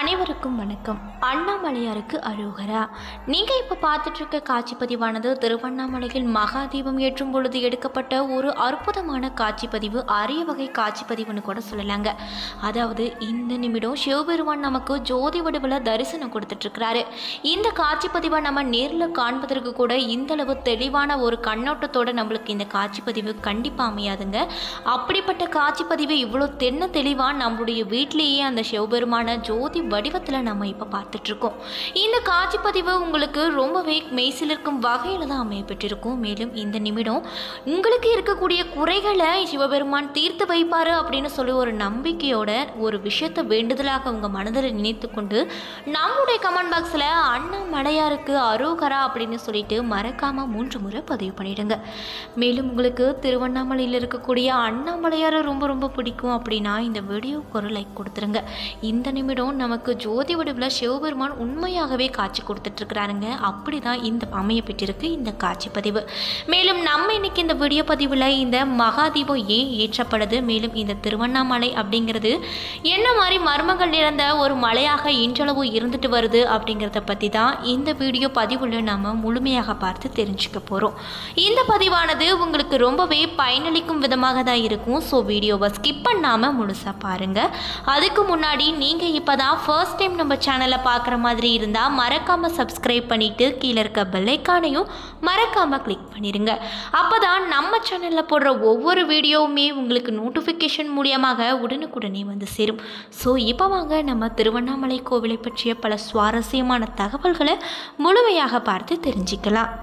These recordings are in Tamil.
அனைவருக்கும் வணக்கம் அண்ணாமலையாருக்கு அரோகரா நீங்கள் இப்போ பார்த்துட்டு இருக்க காட்சி பதிவானது திருவண்ணாமலையில் மகாதீபம் ஏற்றும் பொழுது எடுக்கப்பட்ட ஒரு அற்புதமான காட்சி பதிவு அரிய வகை காட்சி பதிவுன்னு கூட சொல்லலாங்க அதாவது இந்த நிமிடம் சிவபெருமான் நமக்கு ஜோதி வடிவில் தரிசனம் கொடுத்துட்ருக்கிறாரு இந்த காட்சி பதிவை நம்ம நேரில் காண்பதற்கு கூட இந்த அளவு தெளிவான ஒரு கண்ணோட்டத்தோட நம்மளுக்கு இந்த காட்சி பதிவு கண்டிப்பாக அமையாதுங்க அப்படிப்பட்ட காட்சி பதிவு இவ்வளோ தென்ன தெளிவாக நம்மளுடைய வீட்டிலேயே அந்த சிவபெருமான ஜோதி வடிவத்தில் நம்ம இப்போ பார்த்துட்ருக்கோம் இந்த காட்சி பதிவு உங்களுக்கு ரொம்பவே மெய்சிலிருக்கும் வகையில் தான் அமையப்பட்டிருக்கும் மேலும் இந்த நிமிடம் உங்களுக்கு இருக்கக்கூடிய குறைகளை சிவபெருமான் தீர்த்து வைப்பார் அப்படின்னு சொல்லி ஒரு நம்பிக்கையோட ஒரு விஷயத்தை வேண்டுதலாக உங்கள் மனதில் நினைத்து கொண்டு நம்மளுடைய கமெண்ட் பாக்ஸில் அண்ணாமலையாருக்கு அரோகரா அப்படின்னு சொல்லிட்டு மறக்காமல் மூன்று முறை பதிவு பண்ணிடுங்க மேலும் உங்களுக்கு திருவண்ணாமலையில் இருக்கக்கூடிய அண்ணாமலையாரை ரொம்ப ரொம்ப பிடிக்கும் அப்படின்னா இந்த வீடியோவுக்கு ஒரு லைக் கொடுத்துருங்க இந்த நிமிடம் நமக்கு ஜோதி வடிவில் சிவபெருமான் உண்மையாகவே காட்சி கொடுத்துட்ருக்குறாருங்க அப்படி தான் இந்த அமையப்பட்டிருக்கு இந்த காட்சி பதிவு மேலும் நம்ம இன்னைக்கு இந்த வீடியோ பதிவில் இந்த மகாதீபம் ஏன் ஏற்றப்படுது மேலும் இந்த திருவண்ணாமலை அப்படிங்கிறது என்ன மாதிரி மர்மங்கள் நிறைந்த ஒரு மலையாக இன்றளவு இருந்துட்டு வருது அப்படிங்கிறத பற்றி தான் இந்த வீடியோ பதிவில் நம்ம முழுமையாக பார்த்து தெரிஞ்சுக்க போகிறோம் இந்த பதிவானது உங்களுக்கு ரொம்பவே பயனளிக்கும் விதமாக தான் இருக்கும் ஸோ வீடியோவை ஸ்கிப் பண்ணாமல் முழுசாக பாருங்கள் அதுக்கு முன்னாடி நீங்கள் இப்போ தான் ஃபர்ஸ்ட் டைம் நம்ம சேனலை பார்க்குற மாதிரி இருந்தால் மறக்காமல் சப்ஸ்கிரைப் பண்ணிவிட்டு கீழே இருக்க பெல்லைக்கானையும் மறக்காமல் கிளிக் பண்ணிடுங்க அப்போ தான் நம்ம சேனலில் போடுற ஒவ்வொரு வீடியோவுமே உங்களுக்கு நோட்டிஃபிகேஷன் மூலியமாக உடனுக்குடனே வந்து சேரும் ஸோ இப்போ வாங்க நம்ம திருவண்ணாமலை கோவிலை பற்றிய பல சுவாரஸ்யமான தகவல்களை முழுமையாக பார்த்து தெரிஞ்சுக்கலாம்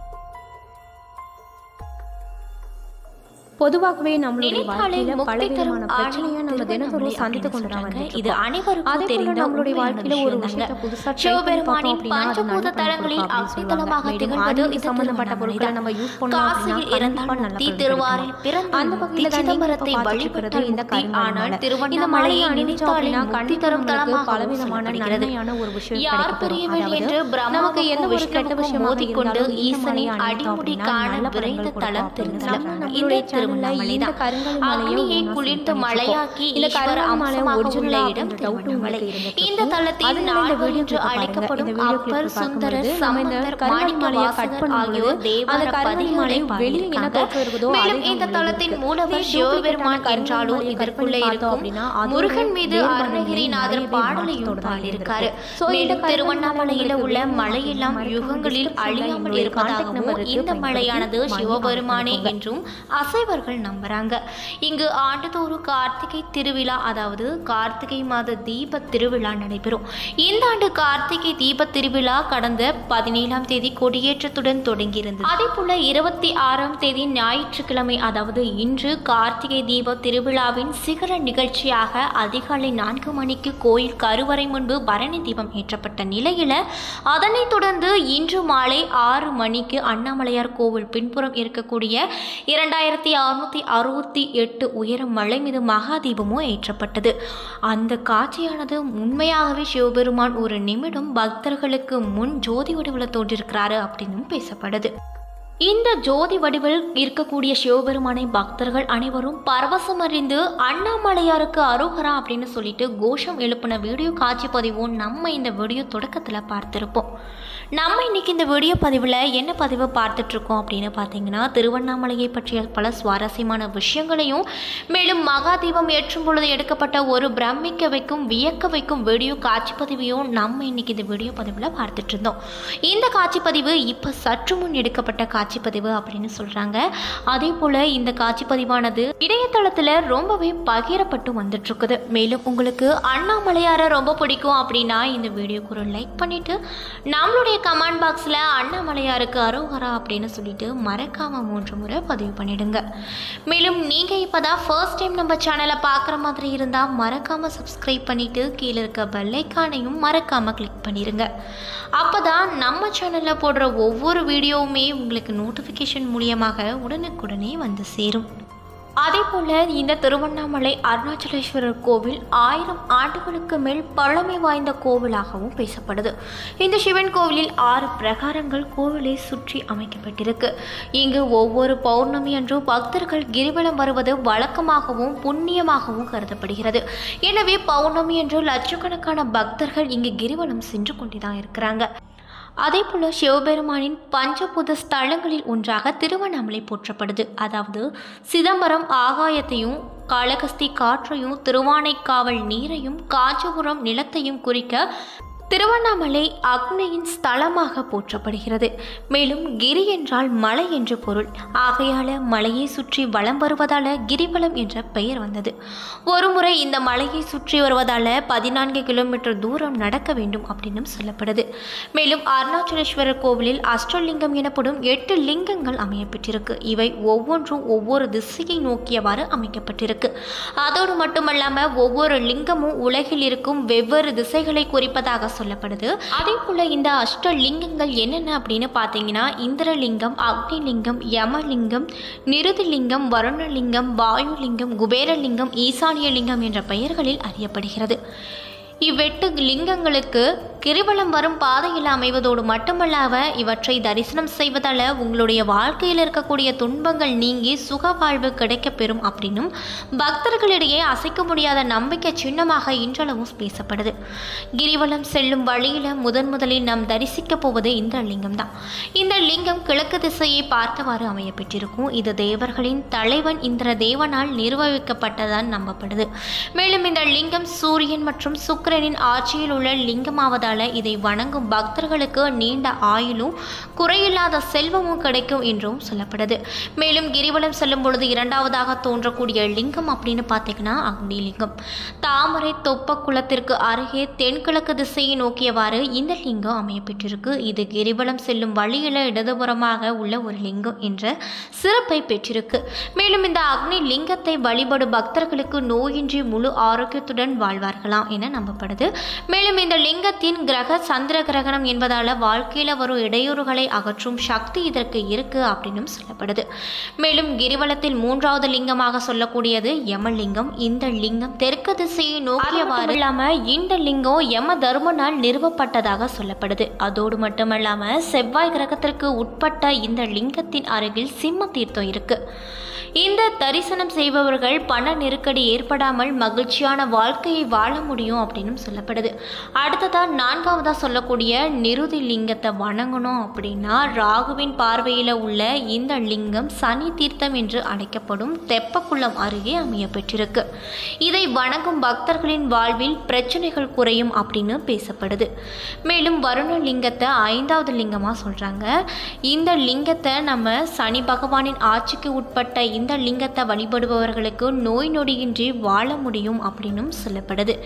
பொதுவாகவே நம்மளுடைய நினைத்தாலே வாழ்க்கையில பல முக்தி தரும் விதமான பிரச்சனையை நம்ம ஆலயம் தினந்தோறும் திருவண்ணாமலை சந்தித்து கொண்டு அப்படின்னு தான் சொல்றாங்க. இது அனைவருக்கும் அதே போல தெரிந்த நம்மளுடைய உண்மையான வாழ்க்கையில ஒரு விஷயம் விஷயத்தை தாங்க. புதுசா try பண்ணி சிவபெருமானின் பார்த்தோம் அப்படின்னா அது பஞ்சபூத நல்ல பலன் தலங்களில் கொடுக்கும் அப்படின்னு அக்னிதலமாக சொல்லுவாங்க. திகழ்வது அது இந்த சம்பந்தப்பட்ட பொருட்களை திருவண்ணாமலை நம்ம யூஸ் பண்ணோம் அப்படின்னா காசியில் இறந்தால் கண்டிப்பா நல்ல முக்தி பலன் திருவாரில் கிடைக்கும். பிறந்த அந்த முக்தி வகையில தான் நீங்க சிதம்பரத்தை இப்ப பார்த்துட்டு வழிபட்டால் இருக்கிறது இந்த முக்தி கருமலை ஆனால் மலை. இந்த திருவண்ணாமலையை மலையை நினைத்தாலே அணிஞ்சோம் அப்படின்னா முக்தி கண்டிப்பா தரும் நம்மளுக்கு தலமாக பல விதமான சொல்லப்படுகிறது நன்மையான ஒரு விஷயம் யார் கிடைக்கப்பெறும். பெரியவர் அதாவது என்று நமக்கு எந்த பிரம்மாவுக்கும் ஒரு கெட்ட விஷ்ணுவுக்கும் விஷயமாக மோதிக்கொண்டு இருந்தாலும் இந்த ஈசனின் மலையை அணிந்தோம் அடிமுடி அப்படின்னா காண நல்ல பலன்கள் விரைந்த கொடுக்கும் தலம் அப்படின்னு திருத்தலம் சொல்றாங்க. இந்த நம்மளுடைய திருவண்ணாமலை சேனல்ல இந்த தான் கருங்கல் மலையை அக்னியை ஒவ்வொன்றா குளிர்ந்து செஞ்சு மலையாக்கி இந்த ஈஸ்வர கருங்கல் மலை அம்சமாக உள்ள original ஆ இடம் அப்படின்ற doubt திருவண்ணாமலை உங்களுக்கு இருந்துட்டு இந்த இருக்கும். தலத்தில் அதனால இந்த நால்வர் video என்று clip பாருங்க. அழைக்கப்படும் இந்த video clip அப்பர் சுந்தரர் பார்க்கும்போது நம்ம இந்த சம்பந்தர் கருங்கல் மாணிக்க மலையை cut வாசகர் பண்ணும்போது ஆகியோர் அந்த தேவார கருங்கல் பதிகளை மலை வெளியே என்ன பாடியிருக்காங்க தோற்றம் இருக்குதோ மேலும் அதே இந்த தான் தலத்தின் இருக்கு. மூலவர் இதே சிவபெருமான் duplicate ஆன என்றாலும் கருங்கல் மலையை cut இதற்குள்ளே பண்ணி பார்த்தோம் இருக்கும் அப்படின்னா அதோட முருகன் மீது வேறுபாடுகளை அருணகிரிநாதர் நிறையவே பாடலையும் மாற்றத்தோட தான் பாடியிருக்காரு இருந்திருக்கு. So, இந்த மேலும் கருங்கல் திருவண்ணாமலையில் மலை உள்ள உங்களுக்கு மலையெல்லாம் வேணும்னா யுகங்களில் description ல அழியாமல் என்னுடைய contact இருப்பதாகவும் number இருக்கு. இந்த மலையானது பயன்படுத்தி சிவபெருமானே வாங்கி என்றும் அசைவர்கள் நம்புறாங்க இங்கு ஆண்டுதோறும் கார்த்திகை திருவிழா அதாவது கார்த்திகை மாத தீப திருவிழா நடைபெறும் இந்த ஆண்டு கார்த்திகை தீப திருவிழா கடந்த பதினேழாம் தேதி கொடியேற்றத்துடன் தொடங்கியிருந்தது அதே போல இருபத்தி ஆறாம் தேதி ஞாயிற்றுக்கிழமை அதாவது இன்று கார்த்திகை தீப திருவிழாவின் சிகர நிகழ்ச்சியாக அதிகாலை நான்கு மணிக்கு கோயில் கருவறை முன்பு பரணி தீபம் ஏற்றப்பட்ட நிலையில அதனைத் தொடர்ந்து இன்று மாலை ஆறு மணிக்கு அண்ணாமலையார் கோவில் பின்புறம் இருக்கக்கூடிய இரண்டாயிரத்தி அறுநூத்தி அறுபத்தி எட்டு உயரம் மலை மீது மகாதீபமும் ஏற்றப்பட்டது அந்த காட்சியானது உண்மையாகவே சிவபெருமான் ஒரு நிமிடம் பக்தர்களுக்கு முன் ஜோதி வடிவில் தோன்றிருக்கிறாரு அப்படின்னும் பேசப்படுது இந்த ஜோதி வடிவில் இருக்கக்கூடிய சிவபெருமானை பக்தர்கள் அனைவரும் பரவசமறிந்து அண்ணாமலையாருக்கு அரோகரா அப்படின்னு சொல்லிட்டு கோஷம் எழுப்பின வீடியோ காட்சி பதிவும் நம்ம இந்த வீடியோ தொடக்கத்தில் பார்த்துருப்போம் நம்ம இன்னைக்கு இந்த வீடியோ பதிவில் என்ன பதிவை பார்த்துட்ருக்கோம் அப்படின்னு பார்த்தீங்கன்னா திருவண்ணாமலையை பற்றிய பல சுவாரஸ்யமான விஷயங்களையும் மேலும் மகாதீபம் ஏற்றும் பொழுது எடுக்கப்பட்ட ஒரு பிரமிக்க வைக்கும் வியக்க வைக்கும் வீடியோ காட்சி பதிவையும் நம்ம இன்னைக்கு இந்த வீடியோ பதிவில் பார்த்துட்டு இருந்தோம் இந்த காட்சி பதிவு இப்போ சற்று முன் எடுக்கப்பட்ட காட்சி பதிவு அப்படின்னு சொல்கிறாங்க அதே போல் இந்த காட்சி பதிவானது இணையதளத்தில் ரொம்பவே பகிரப்பட்டு வந்துட்டு இருக்குது மேலும் உங்களுக்கு அண்ணாமலையாரை ரொம்ப பிடிக்கும் அப்படின்னா இந்த வீடியோக்கு ஒரு லைக் பண்ணிட்டு நம்மளுடைய கமெண்ட் பாக்ஸில் அண்ணாமலையாருக்கு அரோகரா அப்படின்னு சொல்லிட்டு மறக்காம மூன்று முறை பதிவு பண்ணிடுங்க மேலும் நீங்கள் இப்போ தான் ஃபர்ஸ்ட் டைம் நம்ம சேனலை பார்க்குற மாதிரி இருந்தால் மறக்காம சப்ஸ்கிரைப் பண்ணிட்டு கீழே இருக்க பெல்லைக்கானையும் மறக்காம கிளிக் பண்ணிடுங்க அப்போ தான் நம்ம சேனலில் போடுற ஒவ்வொரு வீடியோவுமே உங்களுக்கு நோட்டிஃபிகேஷன் மூலியமாக உடனுக்குடனே வந்து சேரும் அதே போல இந்த திருவண்ணாமலை அருணாச்சலேஸ்வரர் கோவில் ஆயிரம் ஆண்டுகளுக்கு மேல் பழமை வாய்ந்த கோவிலாகவும் பேசப்படுது இந்த சிவன் கோவிலில் ஆறு பிரகாரங்கள் கோவிலை சுற்றி அமைக்கப்பட்டிருக்கு இங்கு ஒவ்வொரு பௌர்ணமி அன்றும் பக்தர்கள் கிரிவலம் வருவது வழக்கமாகவும் புண்ணியமாகவும் கருதப்படுகிறது எனவே பௌர்ணமி அன்று லட்சக்கணக்கான பக்தர்கள் இங்கு கிரிவலம் சென்று கொண்டுதான் இருக்கிறாங்க அதே போல சிவபெருமானின் பஞ்சபூத ஸ்தலங்களில் ஒன்றாக திருவண்ணாமலை போற்றப்படுது அதாவது சிதம்பரம் ஆகாயத்தையும் காளகஸ்தி காற்றையும் திருவானைக்காவல் நீரையும் காஞ்சிபுரம் நிலத்தையும் குறிக்க திருவண்ணாமலை அக்னியின் ஸ்தலமாக போற்றப்படுகிறது மேலும் கிரி என்றால் மலை என்று பொருள் ஆகையால மலையை சுற்றி வலம் வருவதால கிரிவலம் என்ற பெயர் வந்தது ஒருமுறை இந்த மலையை சுற்றி வருவதால பதினான்கு கிலோமீட்டர் தூரம் நடக்க வேண்டும் அப்படின்னு சொல்லப்படுது மேலும் அருணாச்சலேஸ்வரர் கோவிலில் அஷ்டலிங்கம் எனப்படும் எட்டு லிங்கங்கள் அமையப்பெற்றிருக்கு இவை ஒவ்வொன்றும் ஒவ்வொரு திசையை நோக்கியவாறு அமைக்கப்பட்டிருக்கு அதோடு மட்டுமல்லாம ஒவ்வொரு லிங்கமும் உலகில் இருக்கும் வெவ்வேறு திசைகளை குறிப்பதாக சொல்லப்படுது அதே போல இந்த அஷ்ட லிங்கங்கள் என்னென்ன அப்படின்னு பார்த்தீங்கன்னா இந்திரலிங்கம் அக்னிலிங்கம் யமலிங்கம் நிருதிலிங்கம் வருணலிங்கம் வாயுலிங்கம் குபேரலிங்கம் ஈசானியலிங்கம் என்ற பெயர்களில் அறியப்படுகிறது இவ்வெட்டு லிங்கங்களுக்கு கிரிவலம் வரும் பாதையில் அமைவதோடு மட்டுமல்லாம இவற்றை தரிசனம் செய்வதால் உங்களுடைய வாழ்க்கையில் இருக்கக்கூடிய துன்பங்கள் நீங்கி சுக வாழ்வு கிடைக்கப் பெறும் அப்படின்னும் பக்தர்களிடையே அசைக்க முடியாத நம்பிக்கை சின்னமாக இன்றளவும் பேசப்படுது கிரிவலம் செல்லும் வழியில் முதன் முதலில் நாம் தரிசிக்க போவது இந்த லிங்கம் தான் இந்த லிங்கம் கிழக்கு திசையை பார்த்தவாறு அமையப்பெற்றிருக்கும் இது தேவர்களின் தலைவன் இந்திர தேவனால் நிர்வகிக்கப்பட்டதான் நம்பப்படுது மேலும் இந்த லிங்கம் சூரியன் மற்றும் சுக்கிரனின் ஆட்சியில் உள்ள லிங்கமாவதால இதை வணங்கும் பக்தர்களுக்கு நீண்ட ஆயுளும் குறையில்லாத செல்வமும் கிடைக்கும் என்றும் சொல்லப்படுது மேலும் கிரிவலம் செல்லும் பொழுது இரண்டாவதாக தோன்றக்கூடிய லிங்கம் அப்படின்னு பார்த்தீங்கன்னா அக்னி லிங்கம் தாமரை தொப்ப குளத்திற்கு அருகே தென்கிழக்கு திசையை நோக்கியவாறு இந்த லிங்கம் அமையப்பெற்றிருக்கு இது கிரிவலம் செல்லும் வழியில் இடதுபுறமாக உள்ள ஒரு லிங்கம் என்ற சிறப்பை பெற்றிருக்கு மேலும் இந்த அக்னி லிங்கத்தை வழிபடும் பக்தர்களுக்கு நோயின்றி முழு ஆரோக்கியத்துடன் வாழ்வார்களாம் என நம்பப்படுது மேலும் இந்த லிங்கத்தின் கிரக சந்திர கிரகணம் என்பதால வாழ்க்கையில வரும் இடையூறுகளை அகற்றும் சக்தி இதற்கு இருக்கு அப்படின்னும் சொல்லப்படுது மேலும் கிரிவலத்தில் மூன்றாவது லிங்கமாக சொல்லக்கூடியது யமலிங்கம் இந்த லிங்கம் தெற்கு திசையை நோக்கியவாறு இல்லாம இந்த லிங்கம் யம தர்மனால் நிறுவப்பட்டதாக சொல்லப்படுது அதோடு மட்டுமல்லாம செவ்வாய் கிரகத்திற்கு உட்பட்ட இந்த லிங்கத்தின் அருகில் சிம்ம தீர்த்தம் இருக்கு இந்த தரிசனம் செய்பவர்கள் பண நெருக்கடி ஏற்படாமல் மகிழ்ச்சியான வாழ்க்கையை வாழ முடியும் அப்படின்னு சொல்லப்படுது அடுத்ததாக நான்காவதாக சொல்லக்கூடிய நிருதி லிங்கத்தை வணங்கணும் அப்படின்னா ராகுவின் பார்வையில் உள்ள இந்த லிங்கம் சனி தீர்த்தம் என்று அழைக்கப்படும் தெப்பக்குளம் அருகே அமைய பெற்றிருக்கு இதை வணங்கும் பக்தர்களின் வாழ்வில் பிரச்சனைகள் குறையும் அப்படின்னு பேசப்படுது மேலும் வருண லிங்கத்தை ஐந்தாவது லிங்கமாக சொல்கிறாங்க இந்த லிங்கத்தை நம்ம சனி பகவானின் ஆட்சிக்கு உட்பட்ட இந்த லிங்கத்தை வழிபடுபவர்களுக்கு நோய் நொடியின்றி வாழ முடியும் அப்படின்னும் சொல்லப்படுது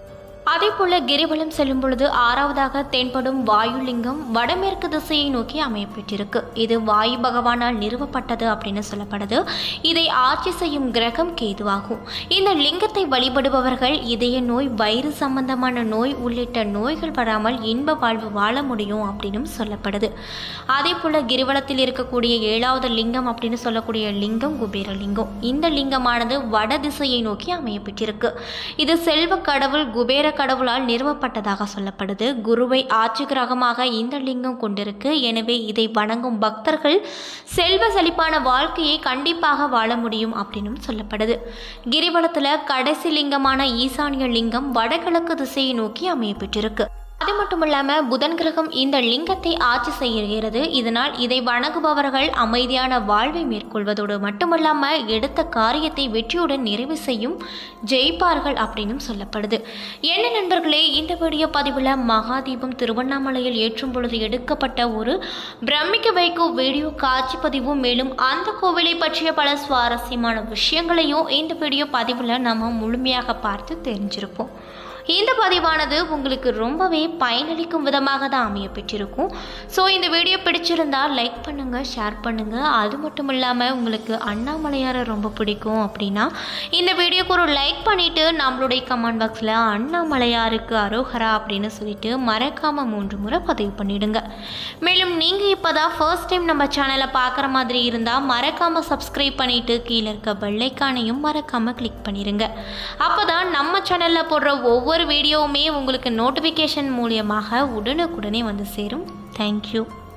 அதே போல கிரிவலம் செல்லும் பொழுது ஆறாவதாக தென்படும் வாயுலிங்கம் வடமேற்கு திசையை நோக்கி அமையப்பெற்றிருக்கு இது வாயு பகவானால் நிறுவப்பட்டது அப்படின்னு சொல்லப்படுது இதை ஆட்சி செய்யும் கிரகம் கேதுவாகும் இந்த லிங்கத்தை வழிபடுபவர்கள் இதய நோய் வயிறு சம்பந்தமான நோய் உள்ளிட்ட நோய்கள் வராமல் இன்ப வாழ்வு வாழ முடியும் அப்படின்னும் சொல்லப்படுது அதே போல கிரிவலத்தில் இருக்கக்கூடிய ஏழாவது லிங்கம் அப்படின்னு சொல்லக்கூடிய லிங்கம் குபேர லிங்கம் இந்த லிங்கமானது வட திசையை நோக்கி அமையப்பெற்றிருக்கு இது செல்வ கடவுள் குபேர கடவுளால் நிறுவப்பட்டதாக சொல்லப்படுது குருவை ஆட்சி கிரகமாக இந்த லிங்கம் கொண்டிருக்கு எனவே இதை வணங்கும் பக்தர்கள் செல்வ செழிப்பான வாழ்க்கையை கண்டிப்பாக வாழ முடியும் அப்படின்னும் சொல்லப்படுது கிரிவலத்தில் கடைசி லிங்கமான ஈசானிய லிங்கம் வடகிழக்கு திசையை நோக்கி அமையப்பெற்றிருக்கு அது மட்டும் இல்லாமல் புதன் கிரகம் இந்த லிங்கத்தை ஆட்சி செய்கிறது இதனால் இதை வணங்குபவர்கள் அமைதியான வாழ்வை மேற்கொள்வதோடு மட்டுமல்லாமல் எடுத்த காரியத்தை வெற்றியுடன் நிறைவு செய்யும் ஜெயிப்பார்கள் அப்படின்னும் சொல்லப்படுது என்ன நண்பர்களே இந்த வீடியோ பதிவில் மகாதீபம் திருவண்ணாமலையில் ஏற்றும் பொழுது எடுக்கப்பட்ட ஒரு பிரமிக்க வைக்கும் வீடியோ காட்சி பதிவும் மேலும் அந்த கோவிலை பற்றிய பல சுவாரஸ்யமான விஷயங்களையும் இந்த வீடியோ பதிவில் நம்ம முழுமையாக பார்த்து தெரிஞ்சிருப்போம் இந்த பதிவானது உங்களுக்கு ரொம்பவே பயனளிக்கும் விதமாக தான் அமைய பெற்றிருக்கும் ஸோ இந்த வீடியோ பிடிச்சிருந்தா லைக் பண்ணுங்கள் ஷேர் பண்ணுங்கள் அது மட்டும் இல்லாமல் உங்களுக்கு அண்ணாமலையாரை ரொம்ப பிடிக்கும் அப்படின்னா இந்த வீடியோக்கு ஒரு லைக் பண்ணிவிட்டு நம்மளுடைய கமெண்ட் பாக்ஸில் அண்ணாமலையாருக்கு அரோஹரா அப்படின்னு சொல்லிட்டு மறக்காமல் மூன்று முறை பதிவு பண்ணிடுங்க மேலும் நீங்கள் இப்போ தான் ஃபர்ஸ்ட் டைம் நம்ம சேனலை பார்க்குற மாதிரி இருந்தால் மறக்காமல் சப்ஸ்கிரைப் பண்ணிவிட்டு கீழே இருக்க பெல்லைக்கானையும் மறக்காமல் கிளிக் பண்ணிடுங்க அப்போ தான் நம்ம சேனலில் போடுற ஒவ்வொரு வீடியோவுமே உங்களுக்கு நோட்டிஃபிகேஷன் மூலியமாக உடனுக்குடனே வந்து சேரும் தேங்க்யூ